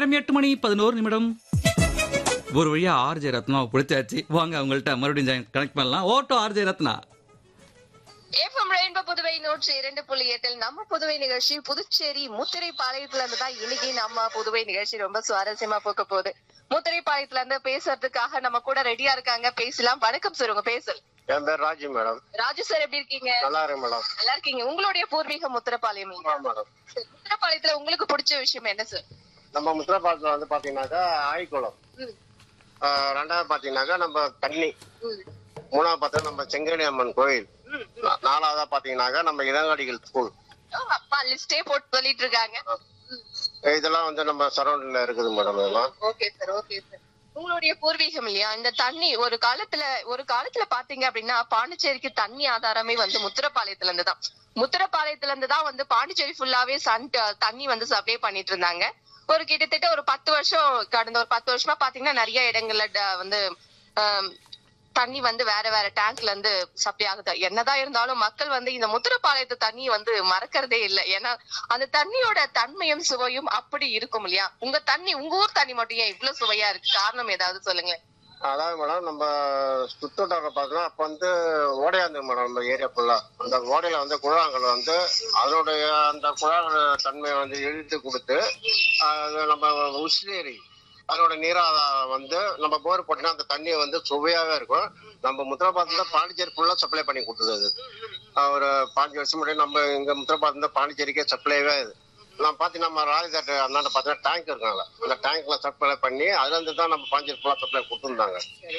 நேரம் எட்டு மணி பதினோரு நிமிடம் ஒரு வழியா ஆர்ஜே ரத்னாவை பிடிச்சாச்சு வாங்க அவங்கள்ட்ட மறுபடியும் கனெக்ட் பண்ணலாம் ஓட்டோ RJ Ratna FM rainbow Puduvai நூற்றி இரண்டு புள்ளி எட்டில் நம்ம புதுவை நிகழ்ச்சி புதுச்சேரி முத்திரைப்பாளையத்துல இருந்து தான் இன்னைக்கு நம்ம புதுவை நிகழ்ச்சி ரொம்ப சுவாரஸ்யமா போக போகுது முத்திரைப்பாளையத்துல இருந்து பேசுறதுக்காக நம்ம கூட ரெடியா இருக்காங்க பேசலாம் வணக்கம் சார் உங்க பேசல் என் பேர் ராஜி மேடம் ராஜு சார் எப்படி இருக்கீங்க நல்லா இருக்கு மேடம் நல்லா இருக்கீங்க உங்களுடைய பூர்வீக முத்திரப்பாளையம் இல்லையா? ஆமா மேடம் சரி, முத்திரப்பாளையத்துல உங்களுக்கு பிடிச்ச விஷயம் என்ன சார் நம்ம முத்திரப்பாளத்துல வந்து பாத்தீங்கன்னாக்கா ஆய்குளம் ம், ஆஹ் ரெண்டாவது பாத்தீங்கன்னாக்கா நம்ம தண்ணி ம், மூணாவது பார்த்தா நம்ம செங்கடி அம்மன் கோயில் ம், ம். நா- நாலாவதா பாத்தீங்கன்னாக்கா நம்ம இளங்காடிகள் ஸ்கூல் ஓ, அப்பா லிஸ்டே போட்டு சொல்லிட்டு இருக்காங்க இதெல்லாம் வந்து நம்ம சரௌண்டிங்ல இருக்குது மேடம் இதெல்லாம் ஓகே சார் ஓகே சார் உங்களுடைய பூர்வீகம் இல்லையா இந்த தண்ணி ஒரு காலத்துல ஒரு காலத்துல பாத்தீங்க அப்படின்னா பாண்டிச்சேரிக்கு தண்ணி ஆதாரமே வந்து முத்திரப்பாளையத்துல இருந்து தான் முத்திரப்பாளையத்துல இருந்து தான் வந்து பாண்டிச்சேரி ஃபுல்லாவே சன் தண்ணி வந்து சப்ளை பண்ணிட்டு இருந்தாங்க ஒரு கிட்டத்தட்ட ஒரு பத்து வருஷம் கடந்த ஒரு பத்து வருஷமா பாத்தீங்கன்னா நிறைய இடங்கள்ல ட- வந்து ஆம், தண்ணி வந்து வேற வேற டேங்க்ல இருந்து சப்ளை ஆகுது என்னதான் இருந்தாலும் மக்கள் வந்து இந்த முத்திரப்பாளையத்து தண்ணியை வந்து மறக்கறதே இல்லை ஏன்னா அந்த தண்ணியோட தன்மையும் சுவையும் அப்படி இருக்கும் இல்லையா உங்க தண்ணி உங்க ஊர் தண்ணி மட்டும் ஏன் இவ்வளவு சுவையா இருக்கு காரணம் ஏதாவது சொல்லுங்க அதாவது மேடம் நம்ம சுத்தோட்டார பார்த்தோம்னா அப்ப வந்து ஓடையா இருந்தது மேடம் நம்ம ஏரியா ஃபுல்லா அந்த ஓடையில வந்து குழாங்கள் வந்து அதனுடைய அந்த குழாங்கள் தன்மையை வந்து இழுத்து கொடுத்து அது நம்ம உசிலேரி அதோட நீராதாரம் வந்து நம்ம போர் போட்டோம்னா அந்த தண்ணி வந்து சுவையாவே இருக்கும் நம்ம முத்திரப்பாத்துல பாண்டிச்சேரி ஃபுல்லா சப்ளை பண்ணி கொடுத்தது அது ஆஹ் ஒரு பாஞ்சு வருஷம் முன்னாடி நம்ம இங்க முத்திரப்பாத்துல பாண்டிச்சேரிக்கே சப்ளைவே இது நான் பாத்தீங்கன்னா நம்ம ராஜதாட்டு அண்ணாண்ட பாத்தீங்கன்னா டேங்க் இருக்காங்க அந்த டேங்க்ல சப்ளை பண்ணி அதுல இருந்து தான் நம்ம பாண்டிச்சேரி ஃபுல்லா சப்ளை கொடுத்துருந்தாங்க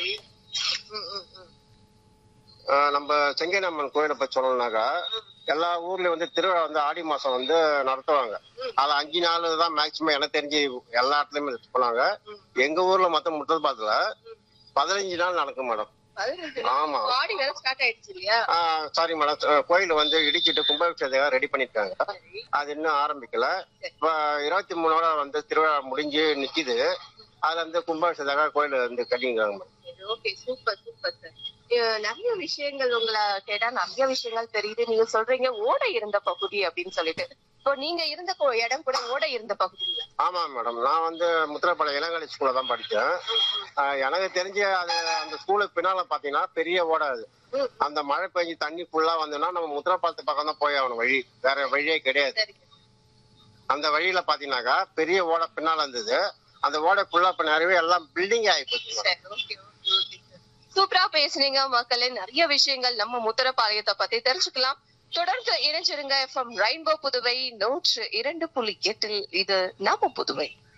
ஆஹ் நம்ம செங்கேரி அம்மன் கோயிலை பத்தி சொல்லணும்னாக்கா எல்லா ஊர்லயும் வந்து திருவிழா வந்து ஆடி மாசம் வந்து நடத்துவாங்க அது அஞ்சு நாள் தான் மேக்சிமம் எனக்கு தெரிஞ்சு எல்லா இடத்துலயுமே போனாங்க எங்க ஊர்ல மொத்தம் முத்தல்பாத்துல பதினஞ்சு நாள் நடக்கும் மேடம் ஆமா ஆடி வேற ஸ்டார்ட் ஆயிடுச்சு இல்லையா சாரி மேடம் கோயில் வந்து இடிச்சிட்டு கும்பாபிஷேகம் ரெடி பண்ணிருக்காங்க அது இன்னும் ஆரம்பிக்கல இப்ப இருபத்தி மூணோட வந்து திருவிழா முடிஞ்சு நிக்குது அதுல வந்து கும்பாபிஷேகம் கோயில் வந்து கட்டிங்கிறாங்க madam okay super super sir நிறைய விஷயங்கள் உங்களை கேட்டா நிறைய விஷயங்கள் தெரியுது நீங்க சொல்றீங்க ஓடை இருந்த பகுதி அப்படின்னு சொல்லிட்டு இப்போ நீங்க இருந்த கொ- இடம் கூட ஓடை இருந்த பகுதி இல்ல ஆமா மேடம் நான் வந்து முத்திரப்பாளையம் இளங்கலை ஸ்கூல்ல தான் படிச்சேன் ஆஹ் எனக்கு தெரிஞ்ச அது அந்த ஸ்கூலுக்கு பின்னால பாத்தீங்கன்னா பெரிய ஓடை அது அந்த மழை பெஞ்சு தண்ணி ஃபுல்லா வந்ததுன்னா நம்ம முத்திரப்பாளத்து பக்கம் தான் போய் ஆகணும் வழி வேற வழியே கிடையாது சரி அந்த வழியில பாத்தீங்கன்னாக்கா பெரிய ஓடை பின்னால இருந்தது அந்த ஓடை ஃபுல்லா இப்ப நிறையவே எல்லாம் பில்டிங் ஆகி போச்சு சரி, okay, okay, okay, sir. சூப்பரா பேசுனீங்க மக்களே நிறைய விஷயங்கள் நம்ம முத்திரப்பாளையத்தை பத்தி தெரிஞ்சுக்கலாம் தொடர்ந்து இணைஞ்சிருங்க எஃப்எம் ரெயின்போ புதுவை நூற்று இரண்டு புள்ளி எட்டில் இது நம்ம புதுவை